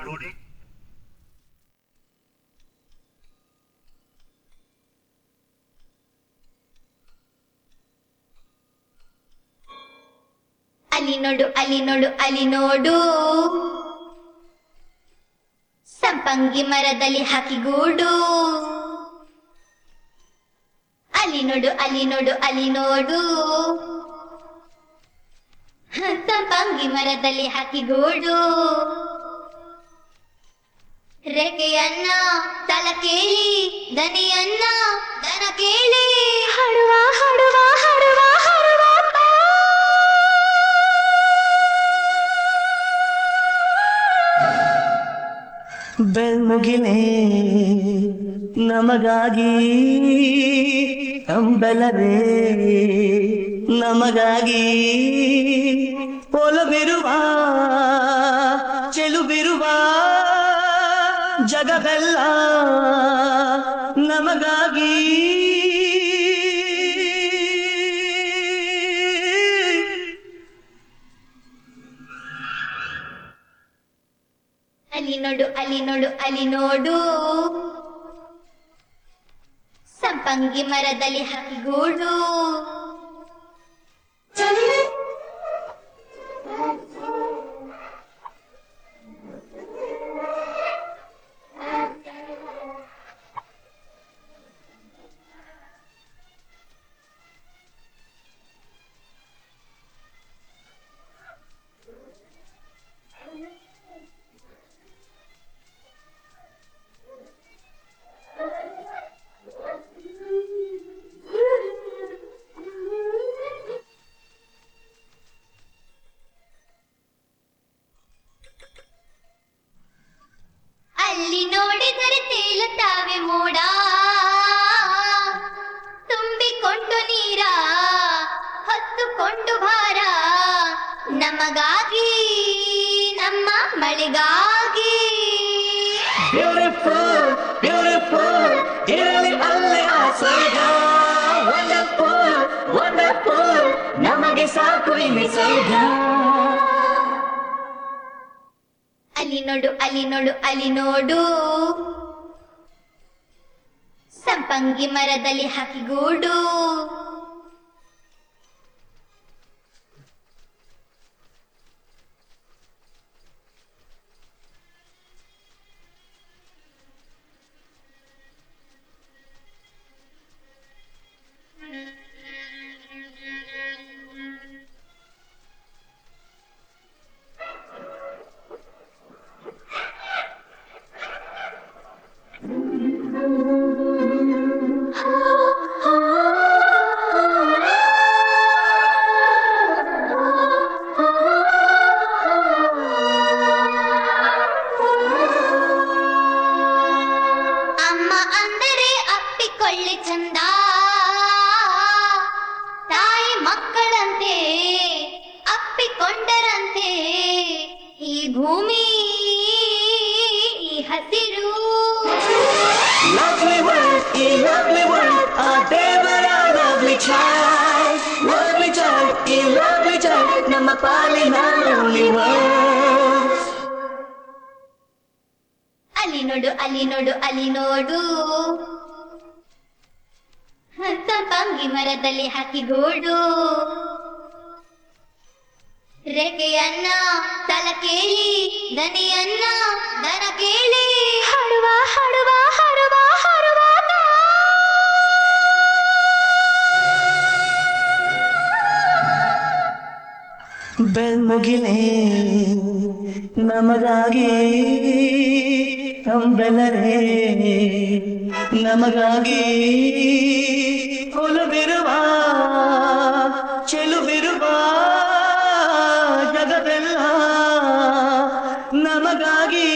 ಅಲ್ಲಿ ನೋಡು ಅಲ್ಲಿ ನೋಡು ಅಲ್ಲಿ ನೋಡು ಸಂಪಂಗಿ ಮರದಲ್ಲಿ ಹಾಕಿ ಗೂಡು ಅಲ್ಲಿ ನೋಡು ಅಲ್ಲಿ ನೋಡು ಅಲ್ಲಿ ನೋಡು ಹ, ಸಂಪಂಗಿ ಮರದಲ್ಲಿ ಹಾಕಿ ಗೂಡು ರೆಕೆಯನ್ನ ತಲ ಕೇಳಿ ದನಿಯನ್ನ ದನ ಕೇಳಿ ಹಾಡುವ ಹಾಡುವ ಹಾಡುವ ಹಾಡುವ ಬೆಳ್ಮುಗಿಲೇ ನಮಗಾಗಿ ಅಂಬಲವೇ ನಮಗಾಗಿ ಒಲವಿರುವ ಚೆಲುವಿರುವ ಜಗವೆಲ್ಲ ನಮಗಾಗಿ ಅಲ್ಲಿ ನೋಡು ಅಲ್ಲಿ ನೋಡು ಅಲ್ಲಿ ನೋಡು ಸಂಪಂಗಿ ಮರದಲ್ಲಿ ಹಾಕಿ ಗೂಡು ಅಲ್ಲಿ ನೋಡಿದರೆ ತೇಲುತ್ತಾವೆ ಮೋಡ ತುಂಬಿಕೊಂಡು ನೀರ ಹೊತ್ತುಕೊಂಡು ಭಾರ ನಮಗಾಗಿ ನಮ್ಮ ಮಳೆಗಾಗಿ ಬ್ಯೂಟಿಫುಲ್ ಬ್ಯೂಟಿಫುಲ್ ಇರಲಿ ಅಲ್ಲೇ ಆ ಸ್ವರ್ಗ ವಂಡರ್ಫುಲ್ ವಂಡರ್ಫುಲ್ ನಮಗೆ ಸಾಕು ಇಲ್ಲಿ ಸ್ವರ್ಗ ಅಲ್ಲಿ ನೋಡು ಅಲ್ಲಿ ನೋಡು ಅಲ್ಲಿ ನೋಡು ಸಂಪಂಗಿ ಮರದಲ್ಲಿ ಹಾಕಿ ಗೂಡು ಅಮ್ಮ ಅಂದರೆ ಅಪ್ಪಿಕೊಳ್ಳಿ ಚಂದ ತಾಯಿ ಮಕ್ಕಳಂತೆ ಅಪ್ಪಿಕೊಂಡರಂತೆ ಈ ಭೂಮಿ ಈ ಹಸಿರು Lovely world, a lovely world, a ದೇವರ lovely child. Lovely child, a lovely child, ನಮ್ಮ ಪಾಲಿನ lovely world. ಅಲ್ಲಿ ನೋಡು ಅಲ್ಲಿ ನೋಡು ಅಲ್ಲಿ ನೋಡು ಸಂಪಂಗಿ ಮರದಲ್ಲಿ ಹಾಕಿ ಗೂಡು ರೆಕೆಯನ್ನ ತಲ ಕೇಳಿ ದನಿಯನ್ನ ದನ ಕೇಳಿ ಹಾಡುವ ಹಾಡುವ ಹಾಡುವ ಹಾಡುವ ಬೆಳ್ಮುಗಿಲೇ ನಮಗಾಗಿ ಅಂಬೆಲರೇ ನಮಗಾಗಿ ಒಲವಿರುವ ಚೆಲುವಿರುವ ಜಗವೆಲ್ಲ ನಮಗಾಗಿ